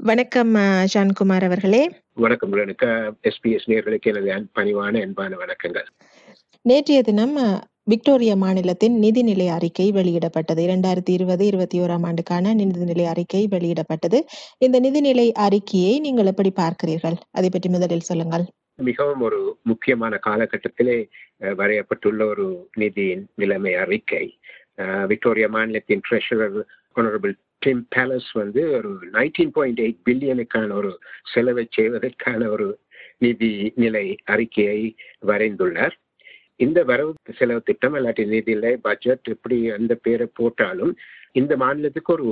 வணக்கம் அ ஷான்குமார் அவர்களே. வணக்கம் எனக்கு எஸ்பிஎஸ் நேயர்களுக்கு எனது அன் பணிவான அன்பான வணக்கங்கள். நேற்றைய தினம் அ விக்டோரியா மாநிலத்தின் நிதிநிலை அறிக்கை வெளியிடப்பட்டது. 2020, 21ஆம் ஆண்டுக்கான நிதிநிலை அறிக்கை வெளியிடப்பட்டது. இந்த நிதிநிலை அறிக்கையை நீங்கள் எப்படி பார்க்கிறீர்கள்? அதை பற்றி முதலில் சொல்லுங்கள். மிகவும் ஒரு முக்கியமான காலகட்டத்திலே அ வரையப்பட்டுள்ள ஒரு நிதி நிலைமை அறிக்கை. அ விக்டோரியா மாநிலத்தின் ட்ரெஷரர் ஹானரபிள் டிம் பேலஸ் வந்து ஒரு 19.8 பில்லியனுக்கான ஒரு செலவை செய்வதற்கான ஒரு நிதி நிலை அறிக்கையை வரைந்துள்ளார். இந்த வரவு செலவு திட்டம் இல்லாட்டி நிதிநிலை பட்ஜெட் எப்படி எந்த பேரை போட்டாலும் இந்த மாநிலத்துக்கு ஒரு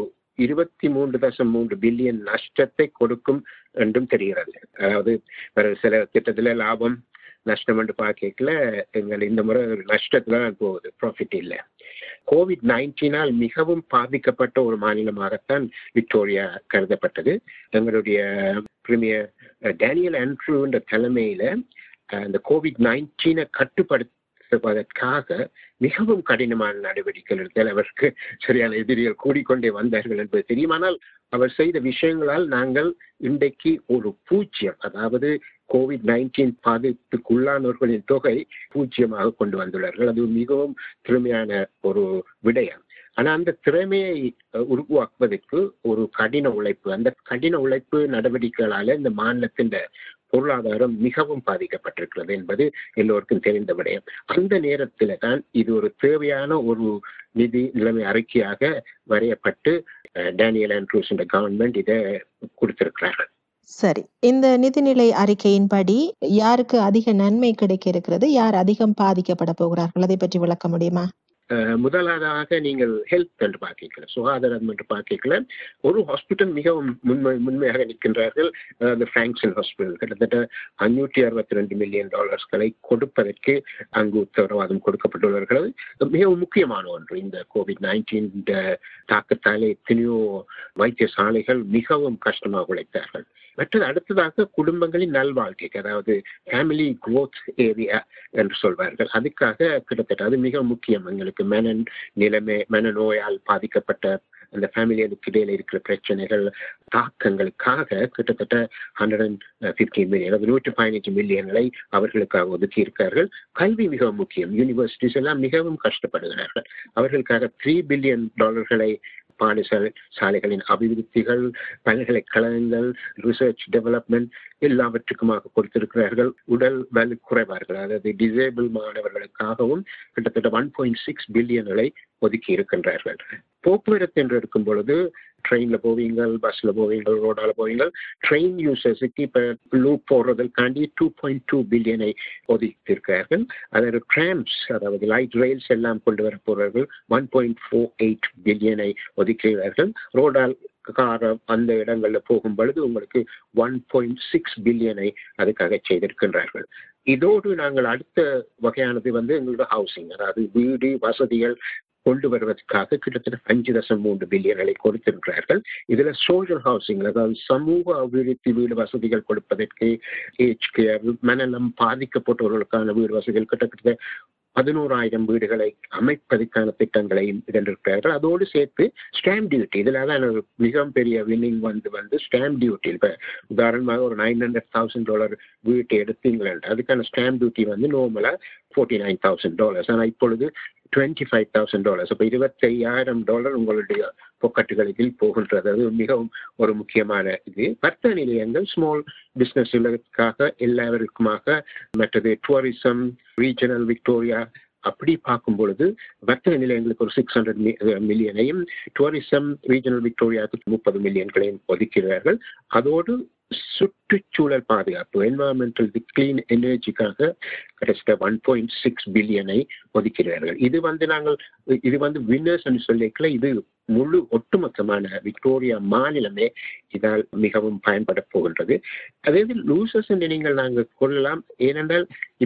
23.3 பில்லியன் நஷ்டத்தை கொடுக்கும் என்றும் தெரிகிறது. அதாவது வரவு செலவு திட்டத்துல லாபம் நஷ்டம் என்று பார்க்கல எங்கள் இந்த முறை ஒரு நஷ்டத்துல தான் போகுது ப்ராஃபிட் இல்லை கோவிட் நைன்டீனால் மிகவும் பாதிக்கப்பட்ட ஒரு மாநிலமாகத்தான் விக்டோரியா கருதப்பட்டது எங்களுடைய பிரீமியர் டேனியல் ஆண்ட்ரூ என்ற தலைமையில அந்த கோவிட் நைன்டீனை கட்டுப்படுத்துவதற்காக மிகவும் கடினமான நடவடிக்கைகள் எடுத்தால் அவருக்கு சரியான எதிரிகள் கூடிக்கொண்டே வந்தார்கள் என்பது தெரியும் ஆனால் அவர் செய்த விஷயங்களால் நாங்கள் இன்றைக்கு ஒரு பூஜ்ஜியம் அதாவது கோவிட் நைன்டீன் பாதிப்புக்குள்ளானவர்களின் தொகை பூஜ்ஜியமாக கொண்டு வந்துள்ளார்கள் அது மிகவும் திறமையான ஒரு விடயம் ஆனா அந்த திறமையை உருவாக்குவதற்கு ஒரு கடின உழைப்பு அந்த கடின உழைப்பு நடவடிக்கைகளால இந்த மாநிலத்தின் பொருளாதாரம் மிகவும் பாதிக்கப்பட்டிருக்கிறது என்பது எல்லோருக்கும் தெரிந்த விடயம் அந்த நேரத்தில் தான் இது ஒரு தேவையான ஒரு நிதி நிலைமை அறிக்கையாக வரையப்பட்டு டேனியல் ஆண்ட்ரூஸ் கவர்மெண்ட் இதை கொடுத்திருக்கிறார்கள் சரி இந்த நிதிநிலை அறிக்கையின்படி யாருக்கு அதிக நன்மை கிடைக்க இருக்கிறது யார் அதிகம் பாதிக்கப்பட போகிறார்கள் அதை பற்றி விளக்க முடியுமா முதலாவதாக நீங்கள் ஹெல்த் என்று பார்க்கல சுகாதாரம் என்று பார்க்கல ஒரு ஹாஸ்பிட்டல் மிகவும் முன்மை முன்மையாக நிற்கின்றார்கள் அந்த பிராங்க்சன் ஹாஸ்பிட்டல் கிட்டத்தட்ட அஞ்சூற்றி அறுபத்தி ரெண்டு மில்லியன் டாலர்ஸ்களை கொடுப்பதற்கு அங்கு உத்தரவாதம் கொடுக்கப்பட்டுள்ளார்கள் மிகவும் முக்கியமான ஒன்று இந்த கோவிட் நைன்டீன் தாக்கத்தாலே எத்தனையோ வைத்தியசாலைகள் மிகவும் கஷ்டமாக உழைத்தார்கள் மற்றது அடுத்ததாக குடும்பங்களின் நல்வாழ்க்கைக்கு அதாவது ஃபேமிலி குரோத் ஏரியா என்று சொல்வார்கள் அதுக்காக கிட்டத்தட்ட அது மிக முக்கியம் எங்களுக்கு மன நிலைமை மனநோயால் பாதிக்கப்பட்ட அந்த ஃபேமிலிகளுக்கு இடையில இருக்கிற பிரச்சனைகள் தாக்கங்களுக்காக கிட்டத்தட்ட ஹண்ட்ரட் அண்ட் பிப்டீன் மில்லியன் அதாவது நூற்றி பதினஞ்சு மில்லியன்களை அவர்களுக்காக ஒதுக்கி இருக்கார்கள் கல்வி மிகவும் முக்கியம் யூனிவர்சிட்டிஸ் எல்லாம் மிகவும் கஷ்டப்படுகிறார்கள் அவர்களுக்காக த்ரீ பில்லியன் டாலர்களை பாடசாலை சாலைகளின் அபிவிருத்திகள் பல்கலைக்கழகங்கள் ரிசர்ச் டெவலப்மெண்ட் எல்லாவற்றுக்குமாக கொடுத்திருக்கிறார்கள் உடல் வலு குறைவார்கள் அதாவது டிசேபிள் மாணவர்களுக்காகவும் கிட்டத்தட்ட ஒன் பாயிண்ட் சிக்ஸ் பில்லியன்களை ஒதுக்கி இருக்கின்றார்கள் போக்குவரத்து என்று இருக்கும் பொழுது ட்ரெயின்ல போவீங்கள் பஸ்ல போவீங்கள் ரோடால போவீங்கள் ட்ரெயின் யூசர்ஸுக்கு இப்ப லூப் போடுறதற்காண்டி டூ பாயிண்ட் டூ பில்லியனை ஒதுக்கியிருக்கிறார்கள் அதாவது ட்ராம்ஸ் அதாவது லைட் ரயில்ஸ் எல்லாம் கொண்டு வர போறார்கள் ஒன் பாயிண்ட் ஃபோர் எயிட் பில்லியனை ஒதுக்குகிறார்கள் ரோடால் கார அந்த இடங்கள்ல போகும் பொழுது உங்களுக்கு ஒன் பாயிண்ட் சிக்ஸ் பில்லியனை அதுக்காக செய்திருக்கின்றார்கள் இதோடு நாங்கள் அடுத்த வகையானது வந்து எங்களோட ஹவுசிங் அதாவது வீடு வசதிகள் கொண்டு வருவதற்காக கிட்டத்தட்ட அஞ்சு தசம் மூன்று பில்லியன்களை கொடுத்திருக்கிறார்கள் இதுல சோஷியல் ஹவுசிங் அதாவது சமூக அபிவிருத்தி வீடு வசதிகள் கொடுப்பதற்கு ஏஜ் கேர் மனநலம் பாதிக்கப்பட்டவர்களுக்கான வீடு வசதிகள் கிட்டத்தட்ட பதினோராயிரம் வீடுகளை அமைப்பதற்கான திட்டங்களையும் இடந்திருக்கிறார்கள் அதோடு சேர்த்து ஸ்டாம்ப் டியூட்டி இதுல தான் மிக பெரிய வின்னிங் வந்து வந்து ஸ்டாம்ப் டியூட்டி இப்ப உதாரணமாக ஒரு நைன் ஹண்ட்ரட் தௌசண்ட் டாலர் வீட்டை எடுத்தீங்களா அதுக்கான ஸ்டாம்ப் டியூட்டி வந்து நார்மலா ஃபோர்ட்டி நைன் தௌசண்ட் டாலர்ஸ் ஆனால் இப்பொழுது டுவெண்ட்டி ஃபைவ் தௌசண்ட் டாலர்ஸ் அப்போ இருபத்தையாயிரம் டாலர் உங்களுடைய பொக்கட்டுகளுக்கு போகின்றது அது மிகவும் ஒரு முக்கியமான இது வர்த்தக நிலையங்கள் ஸ்மால் பிஸ்னஸ்களுக்காக எல்லாருக்குமாக மற்றது டூரிசம் ரீஜனல் விக்டோரியா அப்படி பார்க்கும் பொழுது வர்த்தக நிலையங்களுக்கு ஒரு சிக்ஸ் ஹண்ட்ரட் மில்லியனையும் டூரிசம் ரீஜனல் விக்டோரியாவுக்கு முப்பது மில்லியன்களையும் ஒதுக்கிறார்கள் அதோடு சுற்றுச்சூழல் பாதுகாப்பு என்வரான்மெண்டல் கிளீன் எனர்ஜிக்காக கிட்டத்தட்ட ஒன் பாயிண்ட் சிக்ஸ் பில்லியனை ஒதுக்கிறார்கள் இது வந்து நாங்கள் இது வந்து வின்னர்ஸ் சொல்லிக்கல இது முழு ஒட்டுமொத்தமான விக்டோரியா மாநிலமே இதால் மிகவும் பயன்பட போகின்றது அதே லூசர்ஸ் என்று நீங்கள் நாங்கள் கொள்ளலாம் ஏனென்றால் இப்ப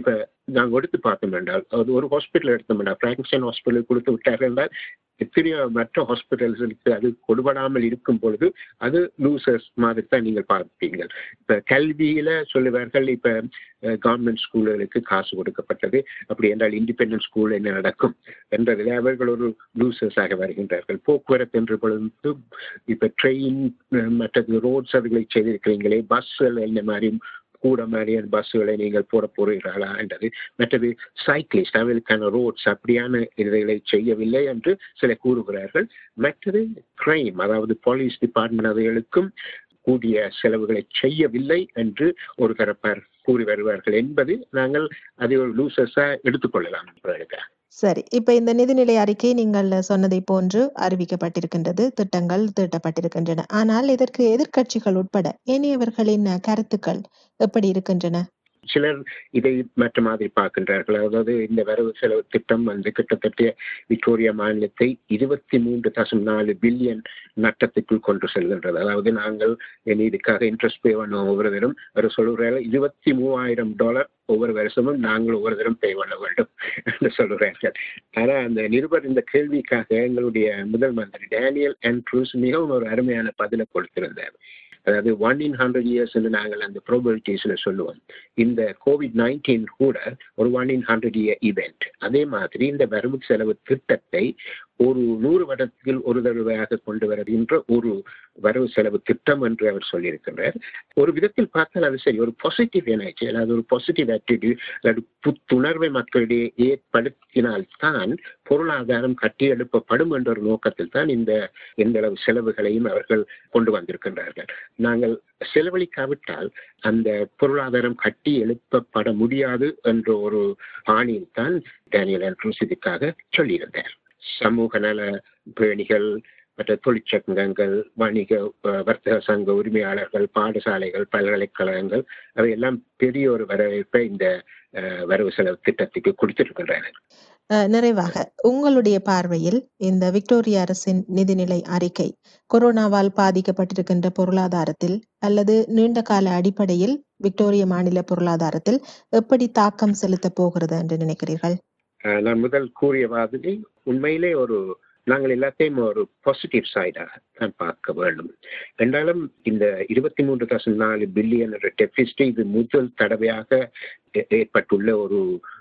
நாங்கள் எடுத்து பார்த்தோம் என்றால் அது ஒரு ஹாஸ்பிட்டல் எடுத்தோம் என்றால் பிராங்க்ஸ்டன் ஹாஸ்பிட்டல் கொடுத்து விட்டார்கள் என்றால் எத்தனையோ மற்ற ஹாஸ்பிட்டல்ஸுக்கு அது கொடுபடாமல் இருக்கும் பொழுது அது லூசர்ஸ் மாதிரி தான் நீங்கள் பார்ப்பீங்க இப்ப கல்வியில சொல்லுவார்கள் இப்ப கவர்மெண்ட் ஸ்கூல்களுக்கு காசு கொடுக்கப்பட்டது அப்படி என்றால் இண்டிபெண்டன்ட் ஸ்கூல் என்ன நடக்கும் என்றதில் அவர்கள் ஒரு லூசர்ஸாக வருகின்றார்கள் போக்குவரத்து என்ற பொழுது இப்ப ட்ரெயின் மற்றது ரோட்ஸ் அதுகளை செய்திருக்கிறீங்களே பஸ்ஸுகள் என்ன மாதிரி கூட மாதிரியான பஸ்ஸுகளை நீங்கள் போட போறீர்களா என்றது மற்றது சைக்கிளிஸ்ட் அவர்களுக்கான ரோட்ஸ் அப்படியான இதுகளை செய்யவில்லை என்று சில கூறுகிறார்கள் மற்றது கிரைம் அதாவது போலீஸ் டிபார்ட்மெண்ட் அவைகளுக்கும் கூடிய செலவுகளை செய்யவில்லை என்று ஒரு தரப்பார் கூறி வருவார்கள் என்பது நாங்கள் அதை ஒரு லூசஸா எடுத்துக்கொள்ளலாம் சரி இப்ப இந்த நிதிநிலை அறிக்கை நீங்கள் சொன்னதை போன்று அறிவிக்கப்பட்டிருக்கின்றது திட்டங்கள் தீட்டப்பட்டிருக்கின்றன ஆனால் இதற்கு எதிர்க்கட்சிகள் உட்பட ஏனையவர்களின் கருத்துக்கள் எப்படி இருக்கின்றன சிலர் இதை மற்ற மாதிரி பார்க்கின்றார்கள் அதாவது இந்த வரவு செலவு திட்டம் வந்து கிட்டத்தட்ட விக்டோரியா மாநிலத்தை இருபத்தி மூன்று தசம் நாலு பில்லியன் நட்டத்துக்குள் கொண்டு செல்கின்றது அதாவது நாங்கள் இதுக்காக இன்ட்ரெஸ்ட் பே பண்ணுவோம் ஒவ்வொரு தரம் அவர் சொல்கிறார்கள் இருபத்தி மூவாயிரம் டாலர் ஒவ்வொரு வருஷமும் நாங்கள் ஒவ்வொரு தரம் பே பண்ண வேண்டும் என்று சொல்கிறார்கள் ஆனா அந்த நிருபர் இந்த கேள்விக்காக எங்களுடைய முதல் மந்திரி டேனியல் ஆண்ட்ரூஸ் மிகவும் ஒரு அருமையான பதிலை கொடுத்திருந்தார் அதாவது ஒன் இன் ஹண்ட்ரட் இயர்ஸ் நாங்கள் அந்த ப்ரோபபிலிட்டிஸ்ல சொல்லுவோம் இந்த கோவிட் நைன்டீன் கூட ஒரு one in hundred year event அதே மாதிரி இந்த வரவு செலவு திட்டத்தை ஒரு நூறு வருடத்தில் ஒரு தடவையாக கொண்டு வருகின்ற ஒரு வரவு செலவு திட்டம் என்று அவர் சொல்லியிருக்கிறார் ஒரு விதத்தில் பார்த்தால் அது சரி ஒரு பாசிட்டிவ் எனர்ஜி அதாவது ஒரு பாசிட்டிவ் ஆட்டிடியூட் அதாவது புத்துணர்வை மக்களிடையே ஏற்படுத்தினால்தான் பொருளாதாரம் கட்டியெழுப்பப்படும் என்ற ஒரு நோக்கத்தில் தான் இந்த எந்த அளவு செலவுகளையும் அவர்கள் கொண்டு வந்திருக்கின்றார்கள் நாங்கள் செலவழிக்காவிட்டால் அந்த பொருளாதாரம் கட்டி எழுப்பப்பட முடியாது என்ற ஒரு பாணியில் தான் டேனியல் ஆண்ட்ரூஸ் இதுக்காக சொல்லியிருந்தார் சமூக நல பேணிகள் மற்ற தொழிற்சங்கங்கள் வணிக வர்த்தக சங்க உரிமையாளர்கள் பாடசாலைகள் பல்கலைக்கழகங்கள் அவையெல்லாம் பெரிய ஒரு வரவேற்பை இந்த வரவு செலவு திட்டத்துக்கு கொடுத்திருக்கின்றன நிறைவாக உங்களுடைய பார்வையில் இந்த விக்டோரியா அரசின் நிதிநிலை அறிக்கை கொரோனாவால் பாதிக்கப்பட்டிருக்கின்ற பொருளாதாரத்தில் அல்லது நீண்ட கால அடிப்படையில் விக்டோரிய மாநில பொருளாதாரத்தில் எப்படி தாக்கம் செலுத்த போகிறது என்று நினைக்கிறீர்கள் நான் முதல் கூறிய மாதிரி உண்மையிலே ஒரு நாங்கள் எல்லாத்தையும் ஒரு பாசிட்டிவ் சைடாக தான் பார்க்க வேண்டும் என்றாலும் இந்த இருபத்தி மூன்று தசம் நாலு பில்லியன் டெபிசிட் இது முதல் தடவையாக ஏற்பட்டுள்ள ஒரு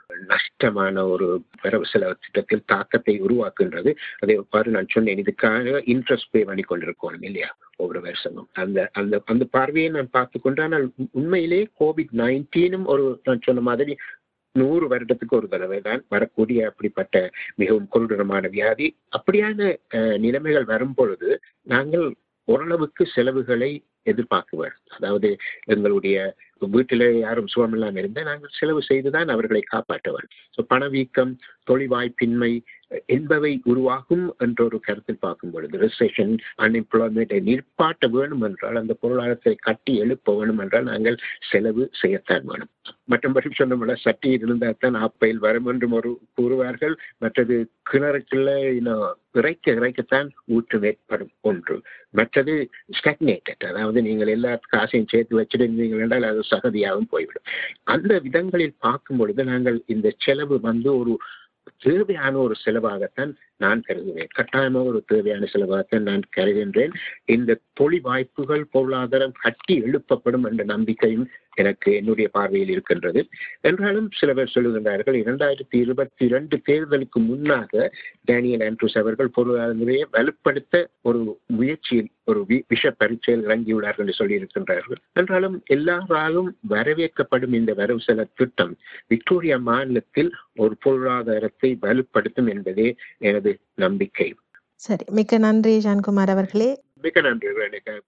நஷ்டமான ஒரு வரவு செலவு திட்டத்தில் தாக்கத்தை உருவாக்குகின்றது அதே பாரு நான் சொன்னேன் இதுக்காக இன்ட்ரெஸ்ட் பே பண்ணி கொண்டிருக்கணும் இல்லையா ஒவ்வொரு வருஷமும் அந்த அந்த அந்த பார்வையை நான் பார்த்து கொண்டு ஆனால் உண்மையிலே கோவிட் நைன்டீனும் ஒரு நான் சொன்ன மாதிரி நூறு வருடத்துக்கு ஒரு தடவை தான் வரக்கூடிய அப்படிப்பட்ட மிகவும் கொடூரமான வியாதி அப்படியான நிலைமைகள் வரும் பொழுது நாங்கள் ஓரளவுக்கு செலவுகளை எதிர்பார்க்குவார் அதாவது எங்களுடைய வீட்டில் யாரும் சுகமில்லாமல் இருந்தால் நாங்கள் செலவு செய்துதான் அவர்களை காப்பாற்றுவார் ஸோ பணவீக்கம் தொழில்வாய்ப்பின்மை என்பவை உருவாகும் என்ற ஒரு கருத்தில் பார்க்கும் பொழுது ரிசெஷன் அன்எம்ப்ளாய்மெண்ட்டை நிற்பாட்ட வேணும் என்றால் அந்த பொருளாதாரத்தை கட்டி எழுப்ப வேணும் என்றால் நாங்கள் செலவு செய்யத்தான் வேணும் மற்றபடி சொன்னோம்ல சட்டி இருந்தால் தான் ஆப்பையில் வரும் என்றும் ஒரு கூறுவார்கள் மற்றது கிணறுக்குள்ள இன்னும் இறைக்க இறைக்கத்தான் ஊற்று ஏற்படும் ஒன்று மற்றது ஸ்டக்னேட்டட் அதாவது நீங்கள் எல்லா காசையும் சேர்த்து வச்சிருந்தீங்கள் என்றால் அது சகதியாகவும் போய்விடும் அந்த விதங்களில் பார்க்கும் பொழுது நாங்கள் இந்த செலவு வந்து ஒரு தேவையான ஒரு செலவாகத்தான் நான் கருதுவேன் கட்டாயமாக ஒரு தேவையான செலவாகத்தான் நான் கருதுகின்றேன் இந்த தொழில் வாய்ப்புகள் பொருளாதாரம் கட்டி எழுப்பப்படும் என்ற நம்பிக்கையும் எனக்கு என்னுடைய பார்வையில் இருக்கின்றது என்றாலும் சில பேர் சொல்லுகின்றார்கள் இரண்டாயிரத்தி இருபத்தி இரண்டு தேர்தலுக்கு முன்னாக டேனியல் ஆண்ட்ரூஸ் அவர்கள் பொருளாதாரத்தை வலுப்படுத்த ஒரு முயற்சியில் ஒரு விஷ பரீட்சையில் இறங்கியுள்ளார்கள் என்று சொல்லியிருக்கின்றார்கள் என்றாலும் எல்லாராலும் வரவேற்கப்படும் இந்த வரவு செலவு திட்டம் விக்டோரியா மாநிலத்தில் ஒரு பொருளாதாரத்தை வலுப்படுத்தும் என்பதே எனது நம்பிக்கை சரி மிக்க நன்றி ஜான்குமார் அவர்களே மிக்க நன்றி